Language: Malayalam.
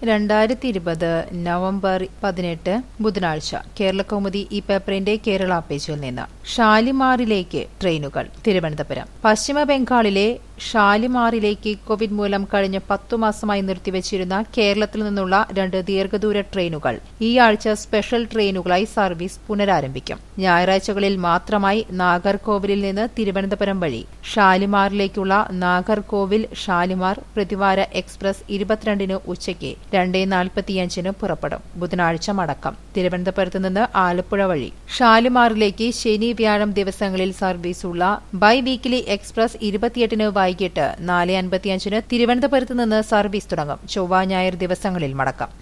രണ്ടായിരത്തി ഇരുപത് നവംബർ പതിനെട്ട് ബുധനാഴ്ച കേരളകൗമുദി ഈ പേപ്പറിന്റെ കേരള പേജിൽ നിന്ന് ഷാലിമാറിലേക്ക് ട്രെയിനുകൾ തിരുവനന്തപുരം പശ്ചിമ ബംഗാളിലെ ഷാലിമാറിലേക്ക് കോവിഡ് മൂലം കഴിഞ്ഞ പത്തു മാസമായി നിർത്തിവച്ചിരുന്ന കേരളത്തിൽ നിന്നുള്ള രണ്ട് ദീർഘദൂര ട്രെയിനുകൾ ഈ ആഴ്ച സ്പെഷ്യൽ ട്രെയിനുകളായി സർവീസ് പുനരാരംഭിക്കും ഞായറാഴ്ചകളിൽ മാത്രമായി നാഗർകോവിലിൽ നിന്ന് തിരുവനന്തപുരം വഴി ഷാലിമാറിലേക്കുള്ള നാഗർകോവിൽ ഷാലിമാർ പ്രതിവാര എക്സ്പ്രസ് ഇരുപത്തിരണ്ടിന് ഉച്ചയ്ക്ക് രണ്ടേ നാൽപ്പത്തിയഞ്ചിന് പുറപ്പെടും ബുധനാഴ്ച മടക്കം തിരുവനന്തപുരത്ത് നിന്ന് ആലപ്പുഴ വഴി ഷാലിമാറിലേക്ക് ശനി വ്യാഴം ദിവസങ്ങളിൽ സർവീസുള്ള ബൈ വീക്കിലി എക്സ്പ്രസ് ഇരുപത്തിയെട്ടിന് വൈകിട്ട് നാല് അൻപത്തിയഞ്ചിന് തിരുവനന്തപുരത്ത് നിന്ന് സർവീസ് തുടങ്ങും ചൊവ്വ ഞായർ ദിവസങ്ങളിൽ മടക്കം